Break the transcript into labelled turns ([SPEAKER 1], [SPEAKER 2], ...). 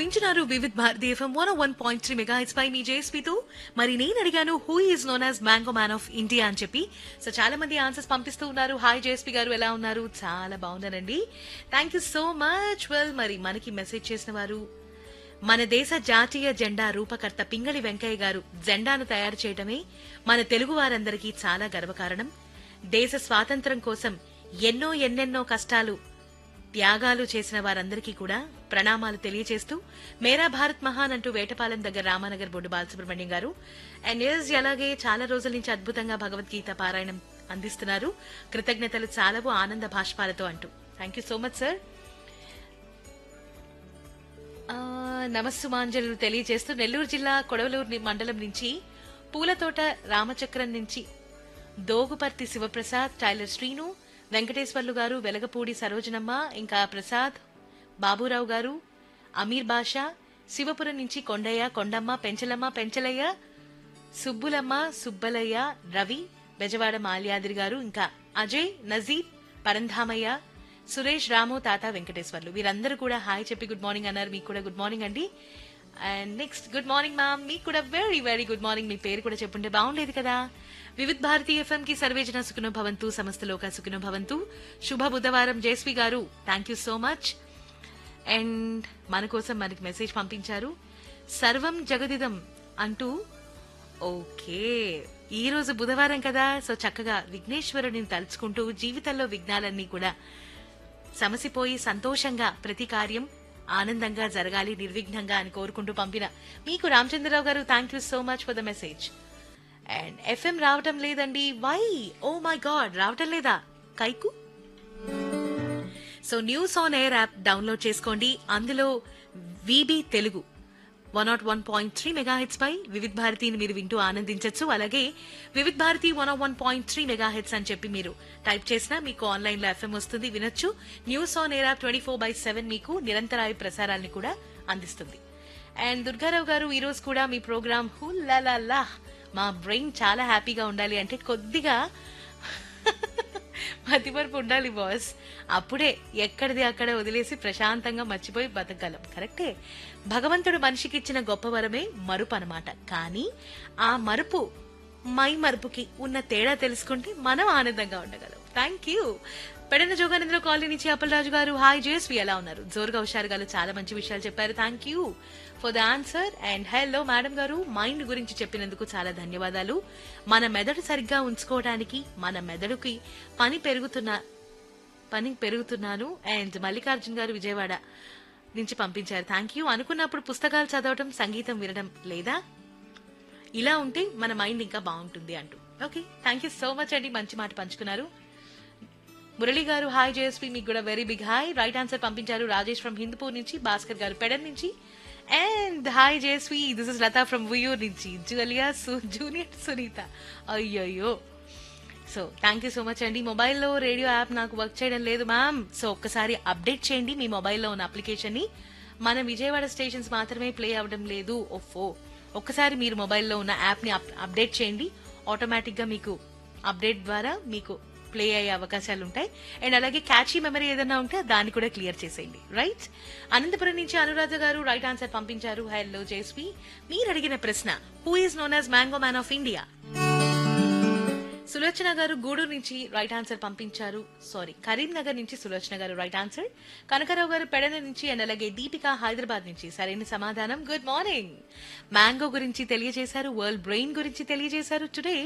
[SPEAKER 1] వింటున్నారు Vividh Bharati FM one one point three mega పై మీ జేఎస్పీతో మరి నేను అడిగాను who is known as mango man of India అని చెప్పి సో చాలా మంది ఆన్సర్స్ పంపిస్తూ ఉన్నారు హాయ్ జేఎస్పీ గారు ఎలా ఉన్నారు చాలా బాగున్నారండి thank you so much well మరి మనకి మెసేజ్ చేసిన వారు మన దేశ జాతీయ జెండా రూపకర్త పింగళి వెంకయ్య గారు జెండాను తయారు చేయడమే మన తెలుగు వారందరికీ చాలా గర్వకారణం దేశ స్వాతంత్ర్యం కోసం ఎన్నో ఎన్నెన్నో కష్టాలు త్యాగాలు చేసిన వారందరికీ కూడా ప్రణామాలు తెలియజేస్తూ మేరా భారత్ మహాన్ అంటూ వేటపాలెం దగ్గర రామానగర్ బొడ్డు బాలసుబ్రహ్మణ్యం గారు అండ్ ఎస్ అలాగే చాలా రోజుల నుంచి అద్భుతంగా భగవద్గీత పారాయణం అందిస్తున్నారు కృతజ్ఞతలు చాలవు ఆనంద భాష్పాలతో అంటూ thank you so much sir ah, నమస్సుమాంజలు తెలియజేస్తూ నెల్లూరు జిల్లా కొడవలూరు ని- మండలం నుంచి పూలతోట రామచక్రం నుంచి దోగుపర్తి శివప్రసాద్ టైలర్ శ్రీను వెంకటేశ్వర్లు గారు వెలగపూడి సరోజనమ్మ ఇంకా ప్రసాద్ బాబురావు గారు అమీర్ బాషా శివపురం నుంచి కొండయ్య కొండమ్మ పెంచలమ్మ పెంచలయ్య సుబ్బులమ్మ సుబ్బలయ్య రవి బెజవాడ మాల్యాద్రి గారు ఇంకా అజయ్ నజీర్ పరంధామయ్య సురేష్ రాము తాత వెంకటేశ్వర్లు వీరందరూ కూడా హాయ్ చెప్పి గుడ్ మార్నింగ్ అన్నారు మీకు కూడా గుడ్ మార్నింగ్ అండి and next good morning ma'am మీకు కూడా వెరీ వెరీ గుడ్ మార్నింగ్ మీ పేరు కూడా చెప్పుంటే బాగుండేది కదా వివిధ్ భారతీ ఎఫ్ఎం కి సర్వేజన సుఖనో భవంతు సమస్త లోక సుఖనో భవంతు శుభ బుధవారం జేస్వి గారు thank you so much and మన కోసం మనకి మెసేజ్ పంపించారు సర్వం జగదిదం అంటూ ఓకే ఈ రోజు బుధవారం కదా సో చక్కగా విఘ్నేశ్వరుడిని తలుచుకుంటూ జీవితంలో విఘ్నాలన్నీ కూడా సమసిపోయి సంతోషంగా ప్రతి కార్యం ఆనందంగా జరగాలి నిర్విఘ్నంగా అని కోరుకుంటూ పంపిన మీకు రామచంద్రరావు గారు thank you so much for the message and FM రావటం లేదండి వై ఓ మై గాడ్ రావటం లేదా కైకు so news on air app download చేసుకోండి అందులో VB Telugu one nought one point three megahertz పై వివిధ్ భారతిని మీరు వింటూ ఆనందించవచ్చు అలాగే Vividh Bharati one of one point three megahertz అని చెప్పి మీరు టైప్ చేసినా మీకు ఆన్లైన్ లో ఎఫ్ఎం వస్తుంది వినొచ్చు news on air app twenty four by seven మీకు నిరంతరాయ ప్రసారాల్ని కూడా అందిస్తుంది అండ్ దుర్గారావు గారు ఈ రోజు కూడా మీ ప్రోగ్రామ్ హుల్లాలా మా బ్రెయిన్ చాలా హ్యాపీగా ఉండాలి అంటే కొద్దిగా మతిమరుపు ఉండాలి బాస్ అప్పుడే ఎక్కడిది అక్కడ వదిలేసి ప్రశాంతంగా మర్చిపోయి బతకగలం కరెక్టే భగవంతుడు మనిషికి ఇచ్చిన గొప్ప వరమే మరుపు అనమాట కానీ ఆ మరుపు మై మరుపుకి ఉన్న తేడా తెలుసుకుంటే మనం ఆనందంగా ఉండగలం thank you Pedana Joganandra colony నుంచి అప్పలరాజు గారు హాయ్ జేస్వి ఎలా ఉన్నారు జోరుగా హుషారు గారు చాలా మంచి విషయాలు చెప్పారు thank you for the answer and hello madam గారు మైండ్ గురించి చెప్పినందుకు చాలా ధన్యవాదాలు మన మెదడు సరిగ్గా ఉంచుకోవడానికి మన మెదడుకి పని పెరుగుతున్న పని పెరుగుతున్నాను అండ్ మల్లికార్జున్ గారు విజయవాడ నుంచి పంపించారు థ్యాంక్ యూ అనుకున్నప్పుడు పుస్తకాలు చదవటం సంగీతం వినడం లేదా ఇలా ఉంటే మన మైండ్ ఇంకా బాగుంటుంది అంటూ okay thank you so much అండి మంచి మాట పంచుకున్నారు మురళి గారు హాయ్ జేఎస్పీ మీకు కూడా very big hi right answer పంపించారు రాజేష్ ఫ్రమ్ హిందూపూర్ నుంచి భాస్కర్ గారు పెడన్ నుంచి and hi JSV this is Latha from Uyyur నుంచి జూలియా జూనియర్ సునీత అయ్యయ్యో so thank you so much అండి మొబైల్లో రేడియో యాప్ నాకు వర్క్ చేయడం లేదు మ్యామ్ సో ఒక్కసారి అప్డేట్ చేయండి మీ మొబైల్లో ఉన్న అప్లికేషన్ ని మన విజయవాడ స్టేషన్స్ మాత్రమే ప్లే అవ్వడం లేదు ఓఫో ఒక్కసారి మీరు మొబైల్లో ఉన్న యాప్ ని అప్డేట్ చేయండి ఆటోమేటిక్ గా మీకు అప్డేట్ ద్వారా మీకు ప్లే అయ్యే అవకాశాలు ఉంటాయి అండ్ అలాగే క్యాచీ మెమరీ ఏదైనా ఉంటే దాన్ని కూడా క్లియర్ చేసేయండి రైట్ అనంతపురం నుంచి అనురాధ గారు రైట్ ఆన్సర్ పంపించారు హలో జేస్వి మీరు అడిగిన ప్రశ్న who is known as mango man of India Sulochana గారు గూడూరు నుంచి రైట్ ఆన్సర్ పంపించారు సారీ కరీంనగర్ నుంచి సులోచన గారు రైట్ ఆన్సర్ కనకరావు గారు పెడన నుంచి అండ్ అలాగే దీపిక హైదరాబాద్ నుంచి సరైన సమాధానం గుడ్ మార్నింగ్ మ్యాంగో గురించి తెలియజేశారు వరల్డ్ బ్రెయిన్ గురించి తెలియజేశారు టుడే